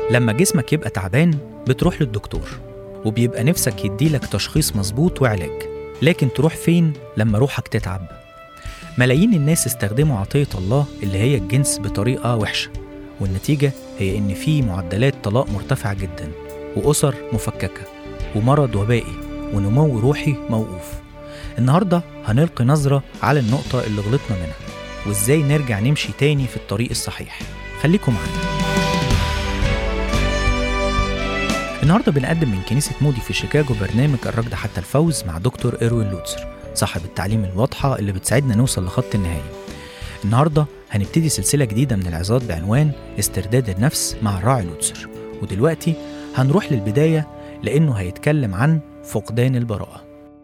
لما جسمك يبقى تعبان بتروح للدكتور وبيبقى نفسك يديلك تشخيص مظبوط وعلاج لكن تروح فين لما روحك تتعب ملايين الناس استخدموا عطية الله اللي هي الجنس بطريقة وحشة والنتيجة هي إن في معدلات طلاق مرتفعة جدا وأسر مفككة ومرض وبائي ونمو روحي موقوف النهاردة هنلقي نظرة على النقطة اللي غلطنا منها وإزاي نرجع نمشي تاني في الطريق الصحيح خليكم معانا النهارده بنقدم من كنيسة مودي في شيكاغو برنامج الركض حتى الفوز مع دكتور إيروين لوتسر صاحب التعليم الواضحة اللي بتساعدنا نوصل لخط النهاية النهارده هنبتدي سلسلة جديدة من العظات بعنوان استرداد النفس مع الراعي لوتسر ودلوقتي هنروح للبداية لأنه هيتكلم عن فقدان البراءة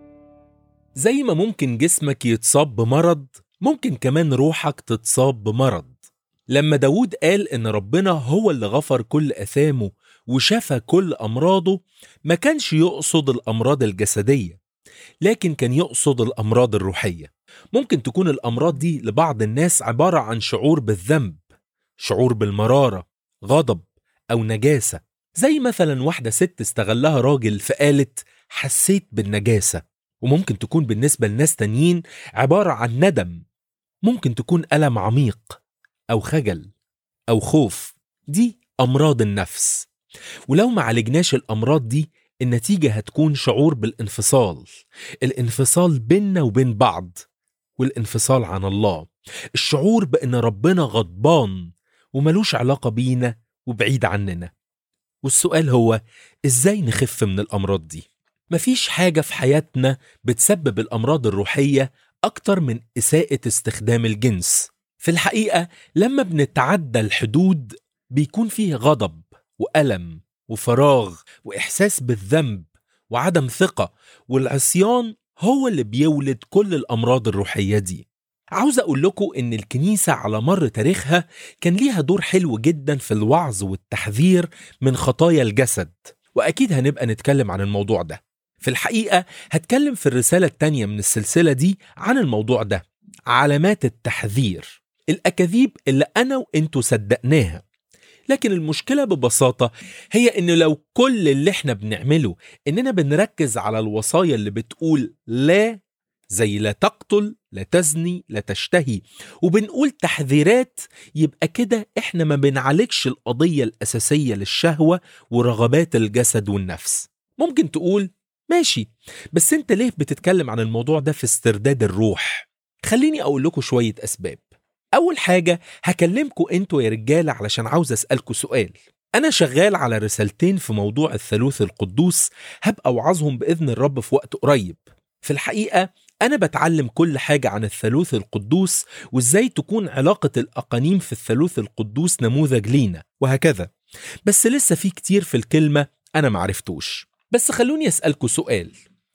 زي ما ممكن جسمك يتصاب بمرض ممكن كمان روحك تتصاب بمرض لما داود قال إن ربنا هو اللي غفر كل أثامه وشفى كل أمراضه ما كانش يقصد الأمراض الجسدية لكن كان يقصد الأمراض الروحية ممكن تكون الأمراض دي لبعض الناس عبارة عن شعور بالذنب شعور بالمرارة غضب أو نجاسة زي مثلا واحدة ست استغلها راجل فقالت حسيت بالنجاسة وممكن تكون بالنسبة لناس تانيين عبارة عن ندم ممكن تكون ألم عميق أو خجل أو خوف دي أمراض النفس ولو ما عالجناش الأمراض دي النتيجة هتكون شعور بالانفصال الانفصال بيننا وبين بعض والانفصال عن الله الشعور بأن ربنا غضبان وملوش علاقة بينا وبعيد عننا والسؤال هو إزاي نخف من الأمراض دي؟ مفيش حاجة في حياتنا بتسبب الأمراض الروحية أكتر من إساءة استخدام الجنس في الحقيقة لما بنتعدى الحدود بيكون فيه غضب وألم وفراغ وإحساس بالذنب وعدم ثقة والعصيان هو اللي بيولد كل الأمراض الروحية دي عاوز أقول لكم إن الكنيسة على مر تاريخها كان ليها دور حلو جدا في الوعظ والتحذير من خطايا الجسد وأكيد هنبقى نتكلم عن الموضوع ده في الحقيقة هتكلم في الرسالة التانية من السلسلة دي عن الموضوع ده علامات التحذير الأكاذيب اللي أنا وإنتوا صدقناها لكن المشكلة ببساطة هي إن لو كل اللي إحنا بنعمله إننا بنركز على الوصايا اللي بتقول لا زي لا تقتل لا تزني لا تشتهي وبنقول تحذيرات يبقى كده إحنا ما بنعالجش القضية الأساسية للشهوة ورغبات الجسد والنفس ممكن تقول ماشي بس أنت ليه بتتكلم عن الموضوع ده في استرداد الروح خليني أقول لكم شوية أسباب أول حاجة هكلمكم انتوا يا رجالة علشان عاوز أسألكوا سؤال أنا شغال على رسالتين في موضوع الثالوث القدوس هبقى أوعظهم بإذن الرب في وقت قريب في الحقيقة أنا بتعلم كل حاجة عن الثالوث القدوس وإزاي تكون علاقة الأقانيم في الثالوث القدوس نموذج لينا وهكذا بس لسه في كتير في الكلمة أنا معرفتوش بس خلوني أسألكوا سؤال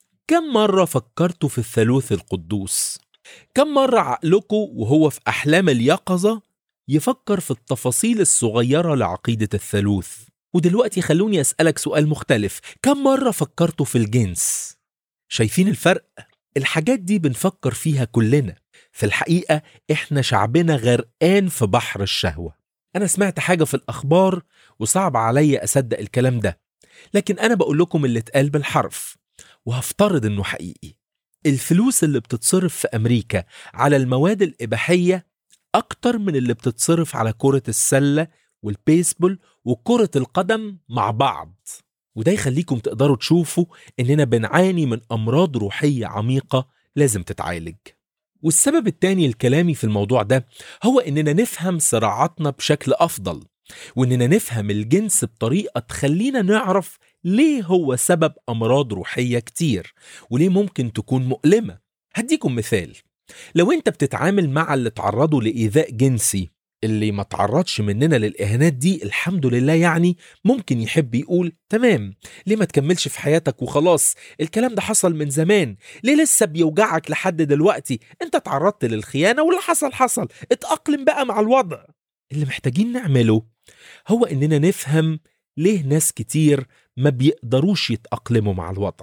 كم مرة فكرتوا في الثالوث القدوس؟ كم مرة عقلكم وهو في أحلام اليقظة يفكر في التفاصيل الصغيرة لعقيدة الثالوث ودلوقتي خلوني أسألك سؤال مختلف كم مرة فكرتوا في الجنس؟ شايفين الفرق؟ الحاجات دي بنفكر فيها كلنا في الحقيقة إحنا شعبنا غرقان في بحر الشهوة أنا سمعت حاجة في الأخبار وصعب عليا أصدق الكلام ده لكن أنا بقول لكم اللي اتقال بالحرف وهفترض إنه حقيقي الفلوس اللي بتتصرف في أمريكا على المواد الإباحية أكتر من اللي بتتصرف على كرة السلة والبيسبول وكرة القدم مع بعض وده يخليكم تقدروا تشوفوا إننا بنعاني من أمراض روحية عميقة لازم تتعالج والسبب التاني الكلامي في الموضوع ده هو إننا نفهم صراعاتنا بشكل أفضل وإننا نفهم الجنس بطريقة تخلينا نعرف ليه هو سبب أمراض روحية كتير وليه ممكن تكون مؤلمة هديكم مثال لو انت بتتعامل مع اللي تعرضوا لإيذاء جنسي اللي ما تعرضش مننا للإهانات دي الحمد لله يعني ممكن يحب يقول تمام ليه ما تكملش في حياتك وخلاص الكلام ده حصل من زمان ليه لسه بيوجعك لحد دلوقتي انت تعرضت للخيانة واللي حصل حصل اتأقلم بقى مع الوضع اللي محتاجين نعمله هو اننا نفهم ليه ناس كتير ما بيقدروش يتأقلموا مع الوضع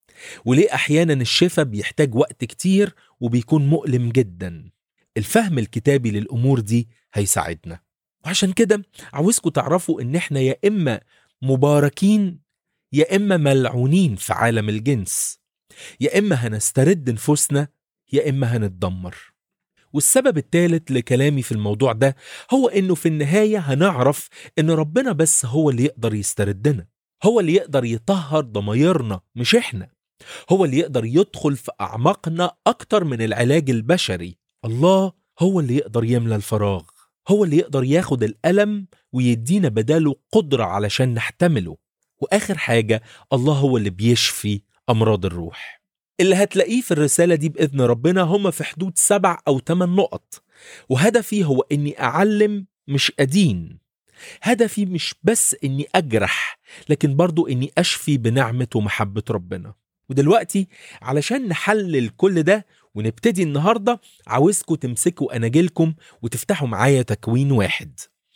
وليه أحيانا الشفاء بيحتاج وقت كتير وبيكون مؤلم جدا الفهم الكتابي للأمور دي هيساعدنا وعشان كده عاوزكم تعرفوا ان احنا يا اما مباركين يا اما ملعونين في عالم الجنس يا اما هنسترد نفوسنا يا اما هنتدمر والسبب الثالث لكلامي في الموضوع ده هو انه في النهايه هنعرف ان ربنا بس هو اللي يقدر يستردنا هو اللي يقدر يطهر ضمايرنا مش احنا هو اللي يقدر يدخل في اعماقنا اكتر من العلاج البشري الله هو اللي يقدر يملى الفراغ هو اللي يقدر ياخد الالم ويدينا بداله قدره علشان نحتمله واخر حاجه الله هو اللي بيشفي امراض الروح اللي هتلاقيه في الرسالة دي بإذن ربنا هم في حدود سبع أو ثمان نقط وهدفي هو إني أعلم مش أدين هدفي مش بس إني أجرح لكن برضو إني أشفي بنعمة ومحبة ربنا ودلوقتي علشان نحلل كل ده ونبتدي النهاردة عاوزكم تمسكوا أناجيلكم وتفتحوا معايا تكوين واحد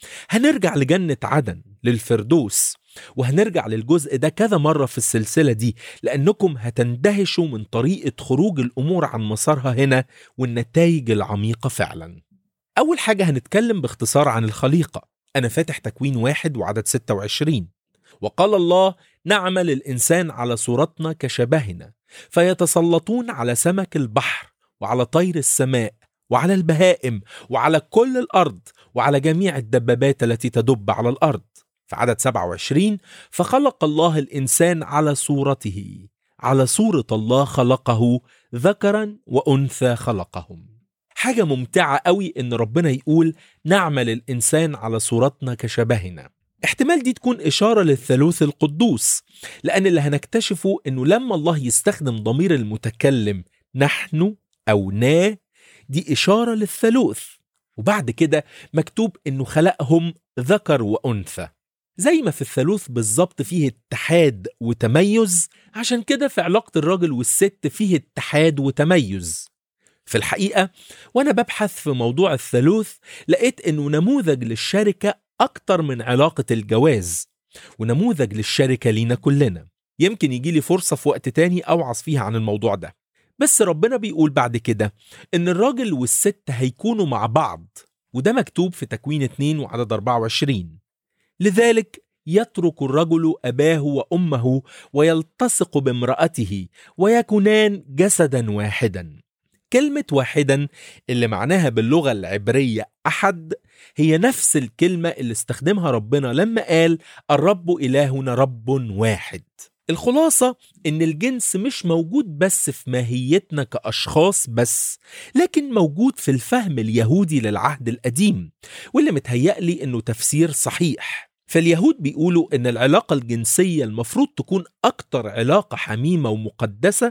هنرجع لجنة عدن للفردوس وهنرجع للجزء ده كذا مرة في السلسلة دي لأنكم هتندهشوا من طريقة خروج الأمور عن مسارها هنا والنتائج العميقة فعلا أول حاجة هنتكلم باختصار عن الخليقة أنا فاتح تكوين واحد وعدد 26 وقال الله نعمل الإنسان على صورتنا كشبهنا فيتسلطون على سمك البحر وعلى طير السماء وعلى البهائم وعلى كل الأرض وعلى جميع الدبابات التي تدب على الأرض في عدد 27 فخلق الله الإنسان على صورته على صورة الله خلقه ذكرا وأنثى خلقهم حاجة ممتعة قوي إن ربنا يقول نعمل الإنسان على صورتنا كشبهنا احتمال دي تكون إشارة للثالوث القدوس لأن اللي هنكتشفه إنه لما الله يستخدم ضمير المتكلم نحن أو نا دي إشارة للثالوث وبعد كده مكتوب إنه خلقهم ذكر وأنثى زي ما في الثالوث بالظبط فيه اتحاد وتميز عشان كده في علاقة الراجل والست فيه اتحاد وتميز في الحقيقة وأنا ببحث في موضوع الثالوث لقيت إنه نموذج للشركة أكتر من علاقة الجواز ونموذج للشركة لينا كلنا يمكن يجي لي فرصة في وقت تاني أوعظ فيها عن الموضوع ده بس ربنا بيقول بعد كده إن الراجل والست هيكونوا مع بعض وده مكتوب في تكوين 2 وعدد 24 لذلك يترك الرجل اباه وامه ويلتصق بامراته ويكونان جسدا واحدا كلمه واحدا اللي معناها باللغه العبريه احد هي نفس الكلمه اللي استخدمها ربنا لما قال الرب الهنا رب واحد الخلاصة إن الجنس مش موجود بس في ماهيتنا كأشخاص بس لكن موجود في الفهم اليهودي للعهد القديم واللي متهيألي إنه تفسير صحيح فاليهود بيقولوا إن العلاقة الجنسية المفروض تكون أكتر علاقة حميمة ومقدسة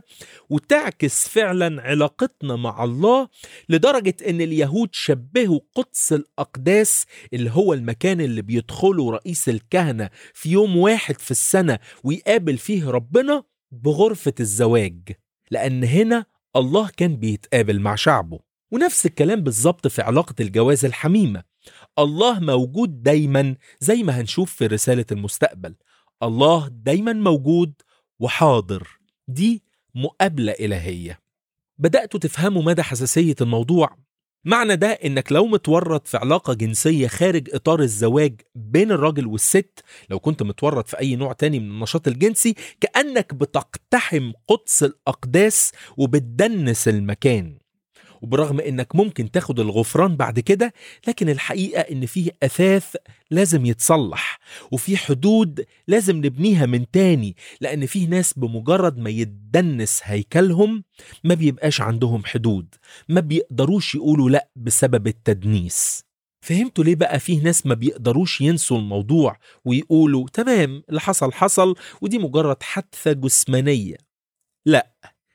وتعكس فعلا علاقتنا مع الله لدرجة إن اليهود شبهوا قدس الأقداس اللي هو المكان اللي بيدخله رئيس الكهنة في يوم واحد في السنة ويقابل فيه ربنا بغرفة الزواج لأن هنا الله كان بيتقابل مع شعبه ونفس الكلام بالظبط في علاقة الجواز الحميمة الله موجود دايما زي ما هنشوف في رسالة المستقبل الله دايما موجود وحاضر دي مقابلة إلهية بدأتوا تفهموا مدى حساسية الموضوع معنى ده انك لو متورط في علاقة جنسية خارج اطار الزواج بين الراجل والست لو كنت متورط في اي نوع تاني من النشاط الجنسي كأنك بتقتحم قدس الاقداس وبتدنس المكان وبرغم انك ممكن تاخد الغفران بعد كده لكن الحقيقة ان فيه اثاث لازم يتصلح وفي حدود لازم نبنيها من تاني لان فيه ناس بمجرد ما يتدنس هيكلهم ما بيبقاش عندهم حدود ما بيقدروش يقولوا لا بسبب التدنيس فهمتوا ليه بقى فيه ناس ما بيقدروش ينسوا الموضوع ويقولوا تمام اللي حصل حصل ودي مجرد حادثة جسمانية لا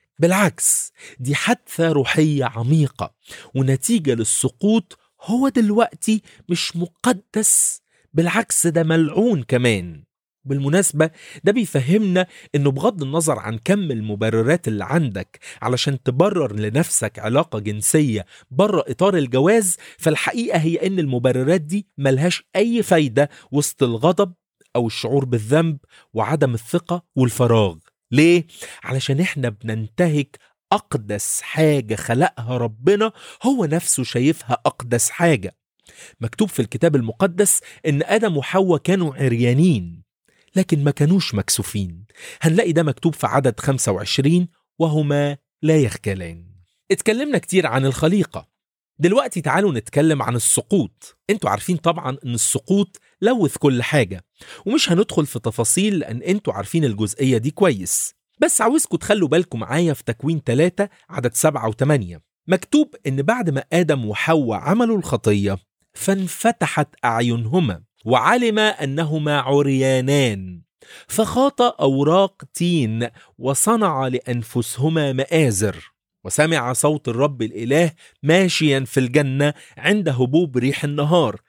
بالعكس دي حادثة روحية عميقة ونتيجة للسقوط هو دلوقتي مش مقدس بالعكس ده ملعون كمان بالمناسبة ده بيفهمنا انه بغض النظر عن كم المبررات اللي عندك علشان تبرر لنفسك علاقة جنسية بره اطار الجواز فالحقيقة هي ان المبررات دي ملهاش اي فايدة وسط الغضب او الشعور بالذنب وعدم الثقة والفراغ ليه؟ علشان احنا بننتهك أقدس حاجة خلقها ربنا هو نفسه شايفها أقدس حاجة مكتوب في الكتاب المقدس إن آدم وحواء كانوا عريانين لكن ما كانوش مكسوفين هنلاقي ده مكتوب في عدد 25 وهما لا يخجلان اتكلمنا كتير عن الخليقة دلوقتي تعالوا نتكلم عن السقوط انتوا عارفين طبعا ان السقوط لوث كل حاجة ومش هندخل في تفاصيل لان انتوا عارفين الجزئية دي كويس بس عاوزكم تخلوا بالكم معايا في تكوين 3 عدد 7 و8 مكتوب ان بعد ما ادم وحواء عملوا الخطية فانفتحت اعينهما وعلم انهما عريانان فخاط اوراق تين وصنع لانفسهما مآزر وسمع صوت الرب الاله ماشيا في الجنه عند هبوب ريح النهار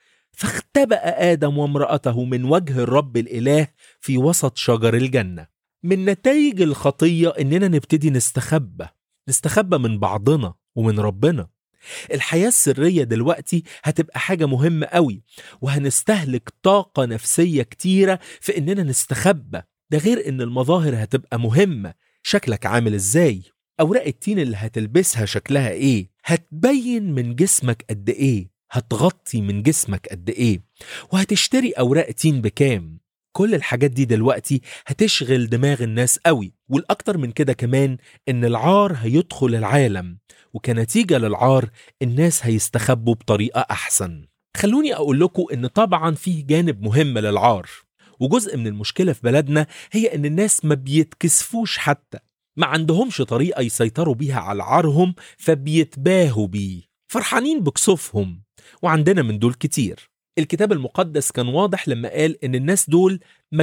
فاختبأ ادم وامرأته من وجه الرب الاله في وسط شجر الجنه من نتائج الخطيه اننا نبتدي نستخبى نستخبى من بعضنا ومن ربنا الحياة السرية دلوقتي هتبقى حاجة مهمة قوي وهنستهلك طاقة نفسية كتيرة في إننا نستخبى ده غير إن المظاهر هتبقى مهمة شكلك عامل إزاي أوراق التين اللي هتلبسها شكلها إيه هتبين من جسمك قد إيه هتغطي من جسمك قد إيه وهتشتري أوراق تين بكام كل الحاجات دي دلوقتي هتشغل دماغ الناس قوي والأكتر من كده كمان إن العار هيدخل العالم وكنتيجة للعار الناس هيستخبوا بطريقة أحسن خلوني أقول لكم إن طبعا فيه جانب مهم للعار وجزء من المشكلة في بلدنا هي إن الناس ما بيتكسفوش حتى ما عندهمش طريقة يسيطروا بيها على عارهم فبيتباهوا بيه فرحانين بكسوفهم وعندنا من دول كتير الكتاب المقدس كان واضح لما قال إن الناس دول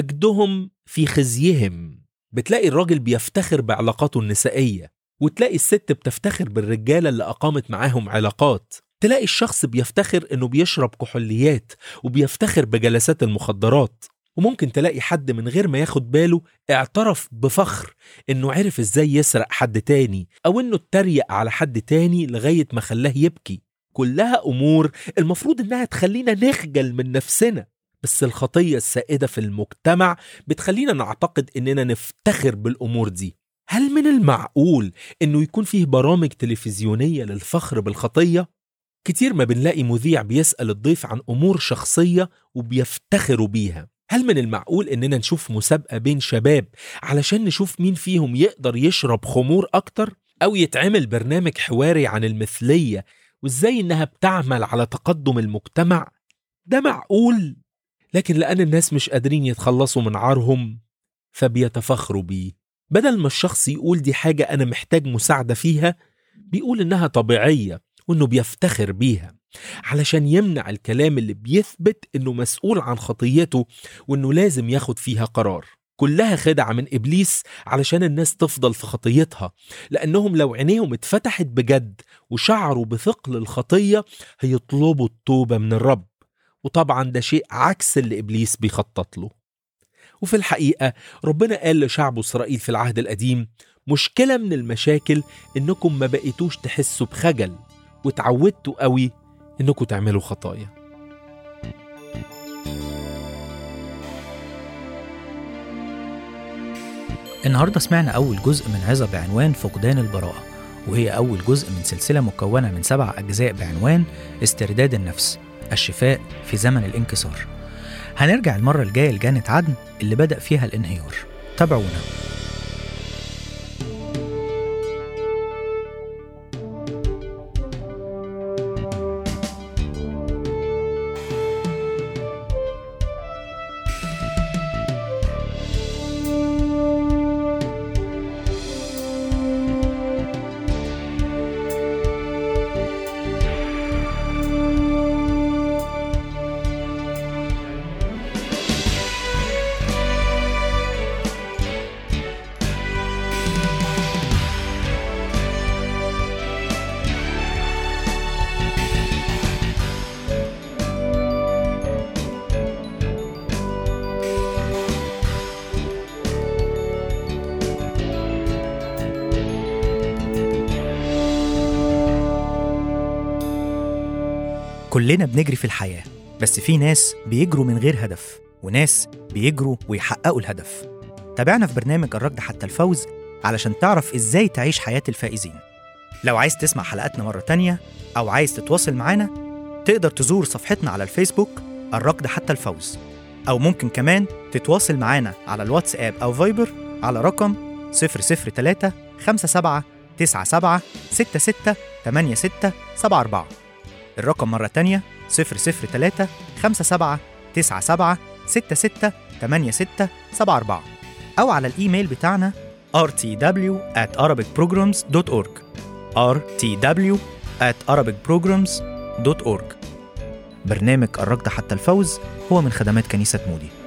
مجدهم في خزيهم بتلاقي الراجل بيفتخر بعلاقاته النسائية وتلاقي الست بتفتخر بالرجالة اللي أقامت معاهم علاقات تلاقي الشخص بيفتخر إنه بيشرب كحوليات وبيفتخر بجلسات المخدرات وممكن تلاقي حد من غير ما ياخد باله اعترف بفخر إنه عرف إزاي يسرق حد تاني أو إنه اتريق على حد تاني لغاية ما خلاه يبكي كلها أمور المفروض إنها تخلينا نخجل من نفسنا بس الخطية السائدة في المجتمع بتخلينا نعتقد إننا نفتخر بالأمور دي هل من المعقول انه يكون فيه برامج تلفزيونيه للفخر بالخطيه كتير ما بنلاقي مذيع بيسال الضيف عن امور شخصيه وبيفتخروا بيها هل من المعقول اننا نشوف مسابقه بين شباب علشان نشوف مين فيهم يقدر يشرب خمور اكتر او يتعمل برنامج حواري عن المثليه وازاي انها بتعمل على تقدم المجتمع ده معقول لكن لان الناس مش قادرين يتخلصوا من عارهم فبيتفخروا بيه بدل ما الشخص يقول دي حاجة أنا محتاج مساعدة فيها بيقول إنها طبيعية وإنه بيفتخر بيها علشان يمنع الكلام اللي بيثبت إنه مسؤول عن خطيته وإنه لازم ياخد فيها قرار كلها خدعة من إبليس علشان الناس تفضل في خطيتها لأنهم لو عينيهم اتفتحت بجد وشعروا بثقل الخطية هيطلبوا التوبة من الرب وطبعا ده شيء عكس اللي إبليس بيخطط له وفي الحقيقة ربنا قال لشعب إسرائيل في العهد القديم مشكلة من المشاكل إنكم ما بقيتوش تحسوا بخجل وتعودتوا قوي إنكم تعملوا خطايا النهاردة سمعنا أول جزء من عظة بعنوان فقدان البراءة وهي أول جزء من سلسلة مكونة من سبع أجزاء بعنوان استرداد النفس الشفاء في زمن الانكسار هنرجع المرة الجاية لجنة عدن اللي بدأ فيها الانهيار تابعونا كلنا بنجري في الحياة بس في ناس بيجروا من غير هدف وناس بيجروا ويحققوا الهدف تابعنا في برنامج الركض حتى الفوز علشان تعرف ازاي تعيش حياة الفائزين لو عايز تسمع حلقاتنا مرة تانية أو عايز تتواصل معانا تقدر تزور صفحتنا على الفيسبوك الركض حتى الفوز أو ممكن كمان تتواصل معانا على الواتساب أو فايبر على رقم 003 57 97 66 86 74 الرقم مرة تانية 003 57 97 66 86 74 أو على الإيميل بتاعنا rtw at arabicprograms.org rtw at arabicprograms.org برنامج الركض حتى الفوز هو من خدمات كنيسة مودي